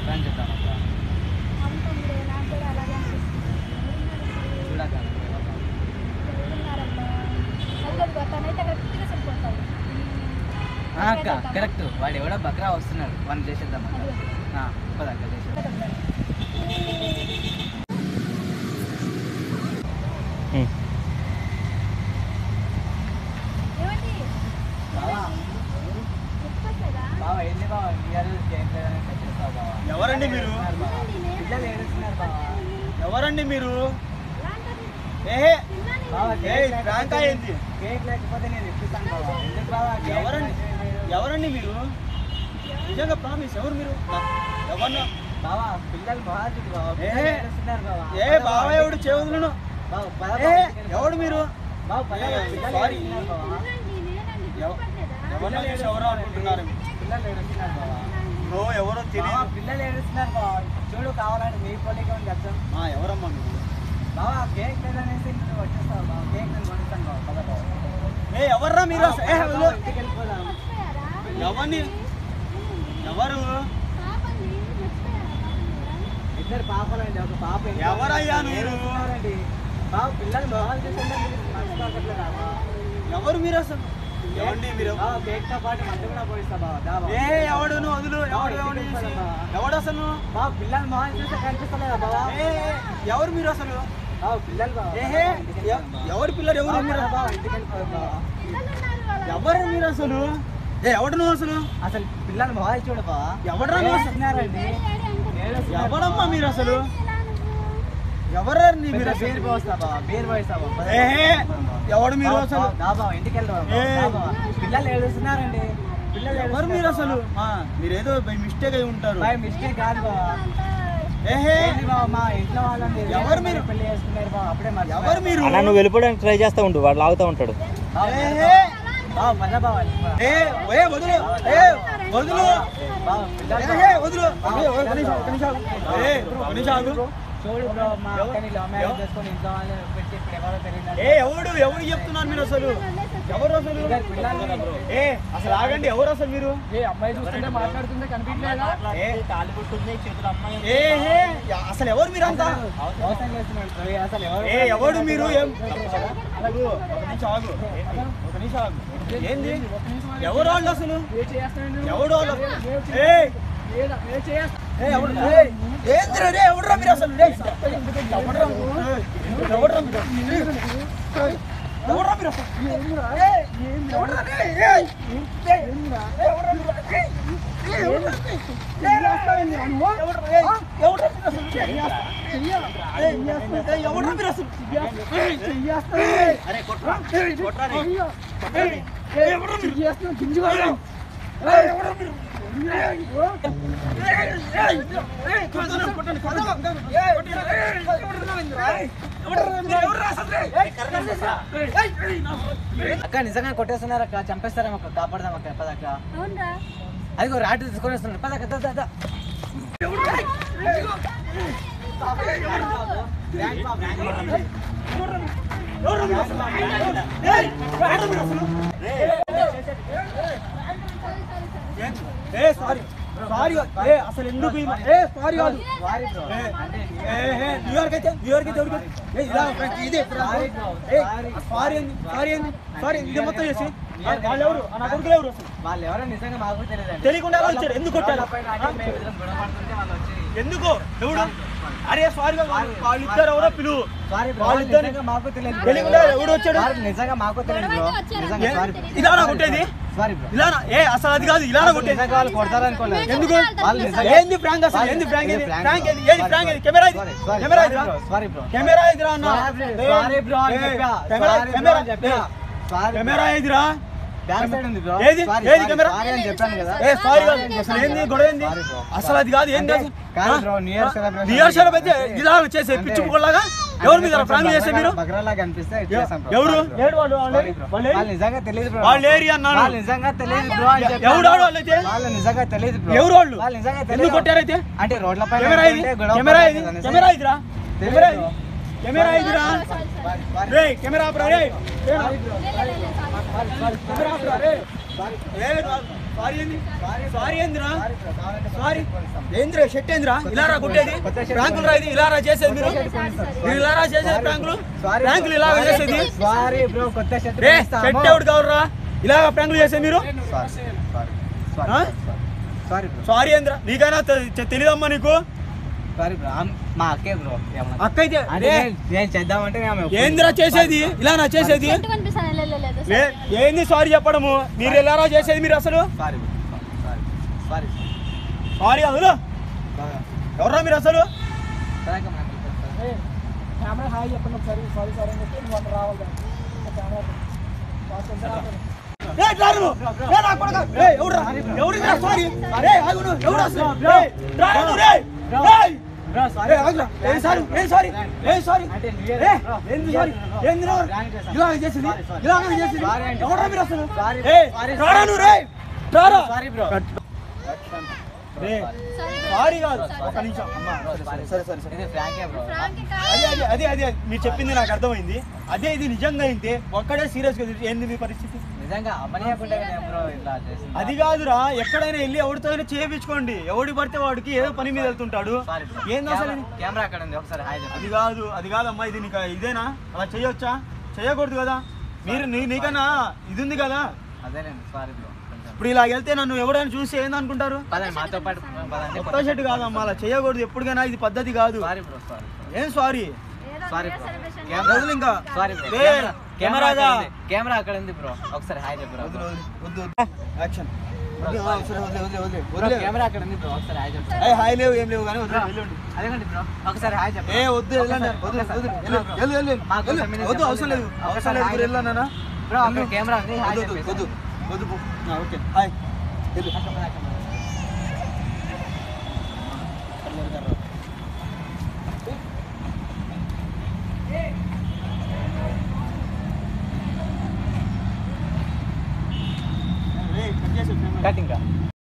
Prank చేద్దాం అక్క అవును తమ్ముడు నాకు కూడా అలాగే అనిపిస్తుంది చూడక ఎవరున్నారబ్బా అదిగో తనైతే కరెక్ట్గా సరిపోతాడు అక్క కరెక్ట్ వాడు ఎవడో బక్రా వస్తున్నాడు వాడిని చేసేద్దాం అక్క ఆ, పదక్క చేసేద్దాం ఏమండి బావా చెప్పట్లేదా బావా ఏంది బావా ఇయర్ గేమ్ లేదని తెచ్చేస్తావు బావా ఎవరండి మీరు తినండి, నేను పిల్లలు ఏడుస్తున్నారు బావా ఎవరండి మీరు అలాంటిది ఏ తిన్నాను బావా ఏయ్, కేక్ ప్రాంక్ లేకపోతే- ఏంది? కేక్ లేకపోతే నేను ఇప్పిస్తాను బావా ఎందుకు బావా కేక్ ఎవరండి లేకపోతే- ఎవరండి మీరు నిజంగా ప్రామిస్ ఎవరు మీరు ఎవరు బావా పిల్లలు బాగా బావా ఏ, పిల్లలు ఏడుస్తున్నారు బావా ఏ బావ ఎవడు చెవులను బావా పద ఏ బావా, ఇంటికి ఎవడు మీరు బావా పద ఏ, బావా, పిల్లలు సారీ. ఏడుస్తున్నారు బావా తినండి, నేనండి ఎవ- గుర్తుపట్టలేదా? ఎవరిని చూసి ఎవరో అనుకుంటున్నారు పిల్లలు ఏడుస్తున్నారు బావా నో ఎవరో బావా, తెలియదు పిల్లలు ఏడుస్తున్నారు బావా చూడు కావాలంటే మీ పోలిక ఉంది అర్థం ఆ, ఎవరమ్మా మీరు బావా కేక్ లేదనేసి నువ్వు వచ్చేస్తావు బావా కేక్ నేను కొనిస్తాను బావా పద బావా ఏ ఎవర్రా మీరు అసలు? ఏ, బావా, వదిలు. ఇంటికి వెళ్ళిపోదాం మర్చిపోయారా? ఎవరిని ఎవరు పాపండి, మర్చిపోయారా పాపని? ఇద్దరు పాపలండి ఒక పాప ఇంకా ఎవరయ్యా మీరు? ఏడుస్తున్నారండి. బావ పిల్లలు మొహాలు చూస్తుంటే మీరు మర్చిపోకట్లేదా బావ? ఎవరు మీరు అసలు ఎవండి మీరు బావ కేక్ తో పాటు మందు కూడా పోయిస్తా బావ దా బావ. ఏ ఎవడు నువ్వు వదులు ఎవడు ఎవడు చూసి ఎవడు అసలు నువ్వు? బావ పిల్లలు మొహాలు చూస్తే కనిపిస్తలేదా బావ ఏ ఎవరు మీరు అసలు బావ పిల్లలు బావ ఏహే ఎ- ఎవరు పిల్లలు ఎవరు మీరు బావ ఇంటికి వెళ్ళిపోదాం బావ పిల్లలున్నారు వాళ్ళ ఎవరు మీరు అసలు ఏ ఎవడు నువ్వు అసలు అసలు పిల్లలు మొహాలు చూడు బావ ఎవడ్రా నువ్వు అసలు? ఏడుస్తున్నారండి డాడీ, డాడీ అంటున్నారు. ఏడుస్తున్నారు ఎవరమ్మా మీరు అసలు ఎలా నువ్వు? ఎవరు మీరు మీరు అసలు? బీర్ పోస్తా బావ బీర్ పోయిస్తా బావ పద. ఏహే ఎవడు మీరు బావ, అసలు బావ, దా బావ ఇంటికి వెళ్దాం ఏ. పిల్లలు ఏడుస్తున్నారండి పిల్లలు ఎవరు మీరు అసలు ఆ, మీరేదో బై మిస్టేక్ అయి ఉంటారు బై మిస్టేక్ కాదు బావ అంతా ఏహే ఏంది బావ మా ఇంట్లో వాళ్ళని ఎవరు మీరు? పెళ్లి చేసుకున్నారు బావ అప్పుడే మర్చిపోయారు. ఎవరు మీరు అన్న నువ్వు వెళ్ళిపోవడానికి ట్రై చేస్తూ ఉండు వాడు లాగుతూ ఉంటాడు బావ, ఏహే బావ పద బావ ఏ ఏ వదులు ఏ వదులు బావ పిల్లలు ఏహే వదులు ఏ, ఒక నిమిషం, ఒక నిమిషం ఆగు. ఏ ఒక నిమిషం ఆగు. చూడు బ్రో మా అక్కని లవ్ మ్యారేజ్ చేసుకొని ఇంట్లో వాళ్ళని పెట్టి ఇప్పుడు ఎవరో తెలియదు ఏ ఎవడు ఎవరు చెప్తున్నారు మీరు అసలు ఎవరు అసలు ఏ అసలు ఆగండి ఎవరు అసలు మీరు ఏ అమ్మాయి చూస్తుంటే మాట్లాడుతుంటే కనిపించలేదా ఏ తాళి పుట్టుంది చేతులు అమ్మాయి ఏ హే, అసలు ఎవరు మీరు అంతా మోసం చేస్తున్నాడు బ్రో. అసలు ఎవరు ఏ ఎవడు మీరు ఏం ఆగు, ఒక నిమిషం ఆగు ఒక నిమిషం ఆగు ఏంది ఎవరు వాళ్ళు అసలు ఎవడు వాళ్ళు ఏ ఏ, ఎవడు ఏ, ఏందిరా రే ఎవడురా మీరు అసలు రే ఎవడురా ఏయ్, ఎవడురా మీరు ఏయ్, ఎవడురా మీరు అసలు ఏ, ఎవడురా రే? ఏయ్, ఏయ్, ఎవడురా మీరు? ఏయ్, ఏయ్, ఎవడురా? ఏయ్, రాస్తావేంది? ఎవడురా? ఏయ్, ఎవడురా మీరు అసలు? ఏయ్, ఏయ్, ఎవడురా మీరు అసలు? ఏయ్, అరే కొట్రా కొట్రా రే. ఏయ్, ఏయ్, ఎవడురా మీరు? ఏయ్, ఎవడురా మీరు? ఏయ్, ఏయ్, ఏయ్, ఏయ్, కొడతాను, కొట్టండి, కొడతాను. ఏయ్, కొట్టిరా, ఏయ్, ఎవడురా మీరు? ఏయ్, ఎవడురా మీరు? ఎవడురా అసలు? ఏయ్, ఏయ్, ఏయ్, ఏయ్, నా- అక్క నిజంగా కొట్టేస్తున్నారు అక్క చంపేస్తారేమో అక్క కాపాడదాం అక్క పదక్క అవునరా అదిగో రాటు తీసుకొని వస్తున్నారు పదక్క దా, దా, దా. ఎవడురా మీరు అసలు? ఏయ్, ఎవడురా మీరు అసలు? ఏ సారీ సారీ ఏ అసలు ఎందుకు ఈ మ- ఏ సారీ కాదు సారీ బ్రో ఏ, అంటే ఏ, ఏ, న్యూయార్క్ అయితే న్యూయార్క్ అయితే ఎవరికి ఏ, ఇలా ఫ్రెండ్స్, ఇదే సారీ బ్రో, ఏ, సారీ. సారీ ఏంది సారీ ఏంది సారీ ఇది మొత్తం చేసి వాళ్ళు ఎవరు ఆ నా కొడుకులు ఎవరు అసలు వాళ్ళు ఎవరో నిజంగా మాకు తెలియదు తెలియకుండా ఎలా వచ్చారు ఎందుకు కొట్టారు ఎందుకు ఎవడు అరే సారీ వాళ్ళు ఇద్దరు ఎవరో పిలువు సారీ బ్రో వాళ్ళిద్దరు- నిజంగా మాకు తెలియదు తెలియకుండా ఎవడు వచ్చాడు సారీ, నిజంగా మాకు తెలియదు బ్రో నిజంగా ఏ, సారీ ఇలానా కొట్టేది సారీ బ్రో ఇలానా ఏ అసలు అది కాదు ఇలానా కొట్టేది నిజంగా వాళ్ళు కొడతారనుకోలేదు ఎందుకు వాళ్ళు నిజంగా- ఏంది ప్రాంక్ అసలు ఏంది ప్రాంక్ ఏది ఇది prank ప్రాంక్ bro. ఏది ఏది ప్రాంక్ ఏది కెమెరా ఇది సారీ, సారీ, కెమెరా సారీ ఇదిరా బ్రో, సారీ బ్రో కెమెరా ఇదిరా అన్న సారీ, ఏ, సారీ బ్రో అని ఏ, చెప్పా కెమెరా సారీ బ్రో కెమెరా అని చెప్పా సారీ కెమెరా ఇదిరా బ్యాక్ సైడ్ ఉంది బ్రో ఏది? సారీ, ఏది సారీ, కెమెరా? సారీ అని చెప్పాను కదా ఏ సారీ కాదు అసలు ఏంది గొడవ ఏంది సారీ బ్రో. అసలు అది కాదు ఏంది అంటే కాదు bro, new year celebration new year celebrate అయితే ఇలా చేసే అంటే- పిచ్చి పుక్కలాగా ఎవరు మీద ప్రాంక్ చేస్తే మీరు బగ్రాలాగా అనిపిస్తే ఇది చేస్తాం బ్రో. ఎవరు సారీ బ్రో. లేడు వాళ్ళు వాళ్ళు సారీ బ్రో. వాళ్ళు వాళ్ళు నిజంగా తెలియదు బ్రో వాళ్ళు ఏరి అన్నాను వాళ్ళు నిజంగా తెలియదు బ్రో అని చెప్పాను. ఎవడు వాడు వాళ్ళైతే వాళ్ళు నిజంగా తెలియదు బ్రో ఎవరు వాళ్ళు వాళ్ళు నిజంగా ఎందుకు తెలియదు కొట్టారైతే అంటే రోడ్ల పైన కెమెరా ఇది ఉంటే గొడవ కెమెరా ఇది పడతారు అనేసి. కెమెరా ఇదిరా తెలియదు కెమెరా ఇది బ్రో. కెమెరా ఇదిరా సారీ, సారీ. రే కెమెరా ఆపరా రే సారీ బ్రో. కెమెరా ఆపరా రే ఏ, సారీ ఏంది సారీ ఏందిరా సారీ ఏందిరా షర్ట్ ఏందిరా ఇలా రా కుట్టేది ప్రాంకులు రా ఇది ఇలా రా చేసేది మీరు మీరు ఇలా రా చేసేది ప్రాంకులు ప్రాంకులు ఇలా చేసేది సారీ బ్రో కొత్త షర్ట్ రే షర్ట్ ఎవడు కావరా ఇలా ప్రాంకులు చేసేది మీరు ఆ? సారీ బ్రో సారీ ఏందిరా నీకైనా తె- తెలియదమ్మా నీకు సారీ బ్రో మా అక్కే బ్రో ఏమన్నా అక్క అయితే అంటే రే, నేను చేద్దామంటే ఆమె ఒప్పుకుంది. ఏందిరా చేసేది ఇలా నా చేసేది చెట్టు కనిపిస్తాను లేదు లే ఏంది సారీ చెప్పడము మీరు ఎలా రా చేసేది మీరు అసలు sorry bro sorry sorry sorry అసలు ఎవరా మీరు అసలు సరే అక్క, మనం వెళ్తాం. కెమెరా హాయ్ చెప్పండి ఒకసారి సారీ సారీ అని చెప్పి నువ్వు అక్కడ రావాలి కెమెరా ఏయ్, రా నువ్వు. ఏయ్, నా కొడుకా. ఏయ్, ఎవడురా? ఎవడురా సారీ? ఏయ్, ఆగు నువ్వు. ఎవడు అసలు? ఏయ్, రా నువ్వు, రేయ్. ఏయ్. బ్రో సారీ ఏయ్, ఆగురా. ఏం సారీ? ఏం సారీ? ఏం సారీ? అంటే న్యూ ఏయ్, ఇయర్ ఏంది సారీ? ఏంది రా? ప్రాంక్ చేశాను. ఇలాగ చేసింది? Sorry, sorry. ఇలాగ చేసింది? సారీ అంటే. ఎవడురా మీరు అసలు? సారీ, ఏయ్, సారీ, రారా సారీ. నువ్వు, రేయ్. రారా. సారీ బ్రో రేయ్, సారీ సారీ కాదు ఒక నిమిషం అమ్మా సారీ సరే సరే సరే ఇది ఫ్రాంకే బ్రో ఫ్రాంక్ అదే అదే అదే అదే మీరు చెప్పింది నాకు అర్థమైంది అదే ఇది నిజంగా అయితే ఒక్కడే సీరియస్ గా ఏంది మీ పరిస్థితి నిజంగా అమ్మని చెప్పంటే బ్రో ఇట్లా చేసింది అది కాదురా ఎక్కడైనా వెళ్ళి ఎవరితో అయినా చేయించుకోండి ఎవడి పడితే వాడికి ఏదో పని మీద వెళ్తుంటాడు సారీ బ్రో ఏంది అసలు ఇది? కెమెరా అక్కడ ఉంది ఒకసారి హాయ్ చెప్పండి అది కాదు అది కాదమ్మా ఇది నీకు ఇదేనా అలా చేయొచ్చా చేయకూడదు కదా మీరు నీ నీకన్నా ఇది ఉంది కదా అదేలేండి సారీ బ్రో కొంచెం ఇప్పుడు ఇలా వెళ్తే నన్ను ఎవరైనా చూసి ఏందనుకుంటారు పదండి మాతో పాటు పదండి కొత్త షర్ట్ కాదమ్మా అలా చేయకూడదు ఎప్పటికైనా ఇది పద్ధతి కాదు సారీ బ్రో సారీ ఏం సారీ సారీ బ్రో కెమెరా వదిలు ఇంకా సారీ బ్రో ఏ, కెమెరా దా. కెమెరా అక్కడ ఉంది బ్రో ఒకసారి హాయ్ చెప్పు వద్దు, బ్రో వద్దు, వద్దు. యాక్షన్ వద్దు, ఆ, సరే, వదిలే, వదిలే, వదిలే, వదిలే. కెమెరా అక్కడ ఉంది బ్రో ఒకసారి హాయ్ చెప్పు ఏ హాయ్ లేవు ఏం లేవు కానీ వదిలే, వెళ్ళండి అదేంటి బ్రో ఒకసారి హాయ్ చెప్పు ఏ వద్దు వెళ్ళండి వద్దు వద్దు వెళ్ళు, వెళ్ళు, వెళ్ళు, వెళ్ళు. మాకు వెళ్ళు. కొంచెం వద్దు అవసరం లేదు అవసరం లేదు ఇప్పుడు వెళ్ళానా బ్రో అక్కడ కెమెరా ఉంది హాయ్ వద్దు చెప్పేసి వద్దు వద్దు పో. ఆ, ఓకే హాయ్ వెళ్ళు రేయ్, కట్ చేసి వచ్చేయమని. కటింగ్